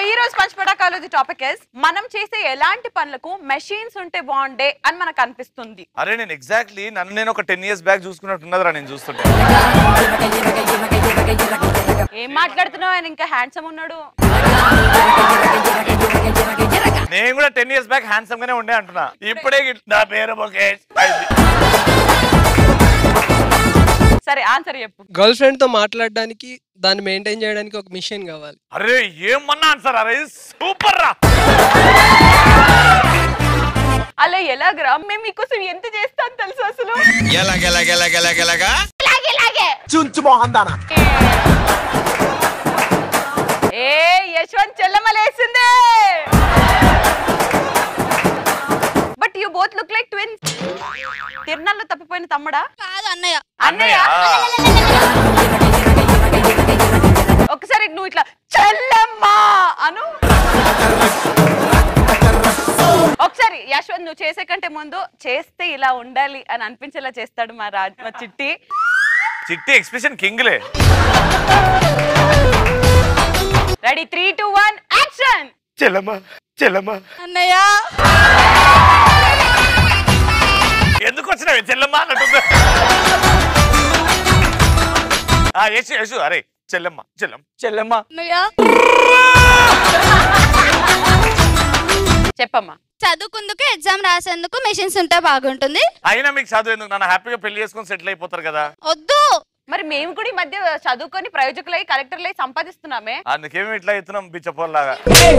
ఈ రోజు పంచపటాకాలజీ topic is మనం చేసే ఎలాంటి పనులకు మెషిన్స్ ఉంటే బాగుండే అని మనకు అనిపిస్తుంది అరే నేను ఎగ్జాక్ట్లీ నన్ను నేను ఒక టెన్ ఇయర్స్ బ్యాక్ చూసుకున్నట్టున్నదిరా నేను చూస్తుంటే ఏం మాట్లాడుతున్నావు ఆయన ఇంకా హ్యాండ్సమ్ ఉన్నాడు నేను కూడా టెన్ ఇయర్స్ బ్యాక్ హ్యాండ్సమ్ గానే ఉండే అంటున్నా ఇప్పుడే గిట్- నా పేరు ముఖేష్ అయింది. సరే ఆన్సర్ చెప్పు గర్ల్ ఫ్రెండ్ తో మాట్లాడడానికి దాన్ని మెయింటైన్ చేయడానికి ఒక మిషన్ కావాలి అరే ఏమన్నా ఆన్సర్ అరే సూపర్ రా అలా ఎలాగరా మేము మీకోసం ఎంత చేస్తాం తెలుసు అసలు ఎలాగెలాగెలాగెలాగెలాగా చుంచు మోహన్ దానా ఏ యశ్వంత్ చెల్లమలేసిందే but you both look like twins తిరునాళ్ళు తప్పిపోయిన తమ్ముడా కాదు అన్నయ్య అన్నయ్య ఒకసారి నువ్వు ఇట్లా చెల్లమ్మా అను ఒకసారి యశ్వంత్ నువ్వు చేసే కంటే ముందు చేస్తే ఇలా ఉండాలి అని అనిపించేలా చేస్తాడు మా రాజ్ మా చిట్టి చిట్టి ఎక్స్ప్రెషన్ కింగ్లే ready three two one action చెల్లమ్మా చెల్లమ్మా అన్నయ్య ఎందుకు వచ్చినావు చెల్లమ్మ అన్నట్టుంది ఆ, యశు యశు అరే చెల్లమ్మ చెల్లం చెల్లమ్మ అన్నయ్య చెప్పమ్మా చదువుకుందుకు ఎగ్జామ్ రాసేందుకు మెషిన్స్ ఉంటే బాగుంటుంది అయినా మీకు చదువు ఎందుకు నన్ను హ్యాపీగా పెళ్లి చేసుకొని సెటిల్ అయిపోతారు కదా వద్దు మరి మేము కూడా ఈ మధ్య చదువుకొని ప్రయోజకులై కలెక్టర్లై సంపాదిస్తున్నామే అందుకేమి ఇట్లా ఎత్తున్నాం బిచ్చపోల్లాగా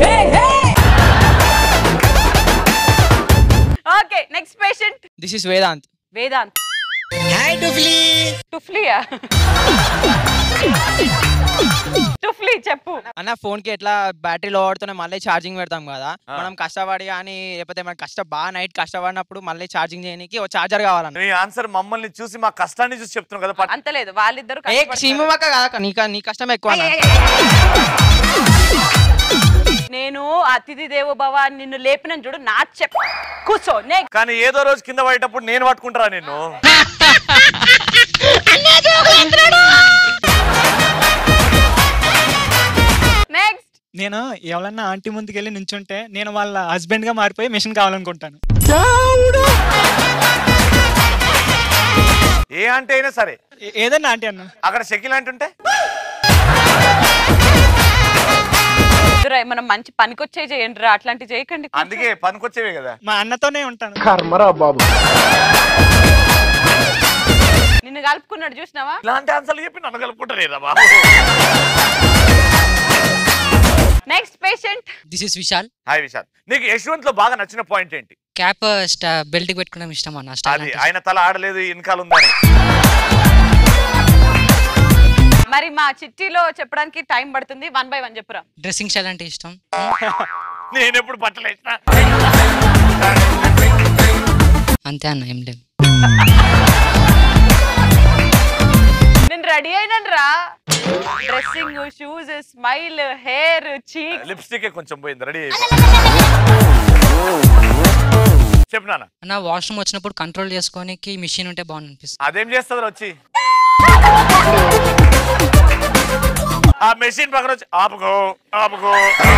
okay next patient this is Vedant Vedant టుఫ్లియా టుఫ్లీ చెప్పు అన్న ఫోన్ కి ఎట్లా బ్యాటరీ లో పడుతూనే మళ్ళీ ఛార్జింగ్ పెడతాం కదా మనం కష్టపడి కానీ లేకపోతే మనం కష్ట బాగా నైట్ కష్టపడినప్పుడు మళ్ళీ ఛార్జింగ్ చేయడానికి ఒక ఛార్జర్ కావాలన్న నీ ఆన్సర్ మమ్మల్ని చూసి మా కష్టాన్ని చూసి చెప్తున్నావు కదా పట్- అంత లేదు వాళ్ళిద్దరు ఏ సీమక్క కాదక్క నీ నీ కష్టం ఎక్కువ అన్న. నేను అతిథి దేవో భవ అని నిన్ను లేపిన చూడు నా చెప్ కూర్చో నే కానీ ఏదో రోజు కింద పడేటప్పుడు నేను పట్టుకుంటారా నిన్ను నెక్స్ట్ నేను ఎవరన్నా ఆంటీ ముందుకెళ్ళి నుంచుంటే నేను వాళ్ళ హస్బెండ్ గా మారిపోయి మిషన్ కావాలనుకుంటాను ఏ అంటే అయినా సరే ఏ- ఏదన్నా ఆంటీ అన్న అక్కడ షకిల్ అంటుంటే వద్దురా, మనం మంచి పనికొచ్చే చేయండి రా అట్లాంటి చేయకండి అందుకే పనికొచ్చేవే కదా మా అన్నతోనే ఉంటాను కర్మరా బాబు నిన్ను కలుపుకున్నాడు చూసినావా ఇలాంటి ఆన్సర్లు చెప్పి నన్ను కలుపుకుంటారేదా బాబు next patient this is Vishal hi Vishal నీకు యశ్వంత్ లో బాగా నచ్చిన పాయింట్ ఏంటి క్యాప్ స్టా బెల్ట్ పెట్టుకోవడం ఇష్టం అన్న స్టైల్ అది అంటే. ఆయన తల ఆడలేదు వెనకాల ఉందని మరి మా చిట్టిలో చెప్పడానికి టైం పడుతుంది వన్ బై వన్ చెప్పురా డ్రెస్సింగ్ స్టైల్ అంటే ఇష్టం నేను ఎప్పుడు బట్టలేసిన అంతే అన్న ఏం లేదు నేను రెడీ అయినాను రా dressing shoes smile hair cheek lipstick కొంచెం పోయింది రెడీ చెప్పు నాన్న అన్న వాష్రూమ్ వచ్చినప్పుడు కంట్రోల్ చేసుకోనికి మిషన్ ఉంటే బాగుంది అనిపిస్తుంది అదేం చేస్తుంది వచ్చి ఆ మెషిన్ పక్కన వచ్చి ఆపుకో ఆపుకో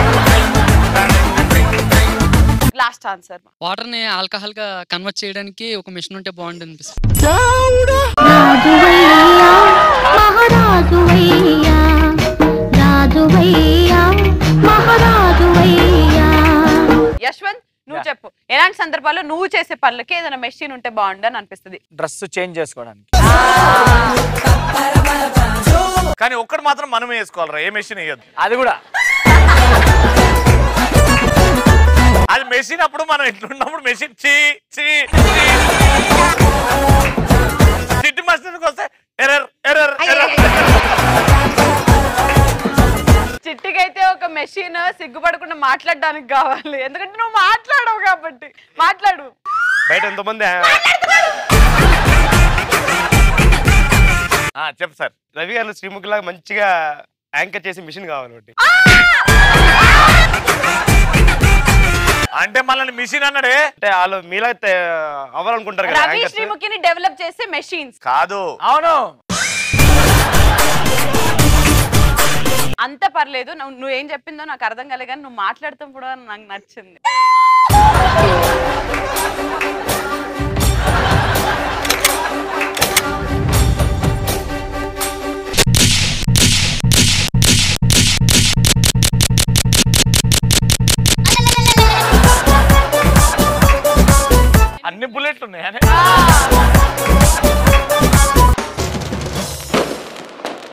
లాస్ట్ ఆన్సర్ వాటర్ ని ఆల్కహాల్ గా కన్వర్ట్ చేయడానికి ఒక మిషన్ ఉంటే బాగుంటుంది అనిపిస్తుంది రాజువయ్యా మహారాజువయ్యా రాజువయ్యా మహారాజువయ్యా యశ్వంత్ నువ్వు చెప్పు ఎలాంటి సందర్భాల్లో నువ్వు చేసే పనులకి ఏదైనా మెషిన్ ఉంటే బాగుండు అని అనిపిస్తుంది డ్రెస్ చేంజ్ చేసుకోవడానికి కానీ ఒక్కటి మాత్రం మనమే వేసుకోవాలరా ఏ మెషిన్ వేయద్దు అది కూడా అది మెషిన్ అప్పుడు మనం ఇట్లున్నప్పుడు మెషిన్ చీ చీ చిట్టి మస్టర్కి వస్తే ఎర్రర్ ఎర్రర్ ఎర్రర్ చిట్టికైతే ఒక మెషిన్ సిగ్గుపడకుండా మాట్లాడడానికి కావాలి ఎందుకంటే నువ్వు మాట్లాడవు కాబట్టి మాట్లాడు బయట ఎంతమంది ఆ, చెప్పు సార్ రవి గారు శ్రీముఖిలాగా మంచిగా యాంకర్ చేసే మిషన్ కావాలి ఒకటి అంటే మనల్ని మిషన్ అన్నాడే అంటే వాళ్ళు మీలా తే- అవ్వాలనుకుంటారు కదా రవి యాంకర్స్ శ్రీముఖిని డెవలప్ చేసే మెషిన్స్ కాదు అవును అంత పర్లేదు నువ్వు నువ్వేం చెప్పిందో నాకు అర్థం కాలేదు కానీ నువ్వు మాట్లాడతాం కూడా నాకు నచ్చింది అన్ని బుల్లెట్లు ఉన్నాయి ఆ,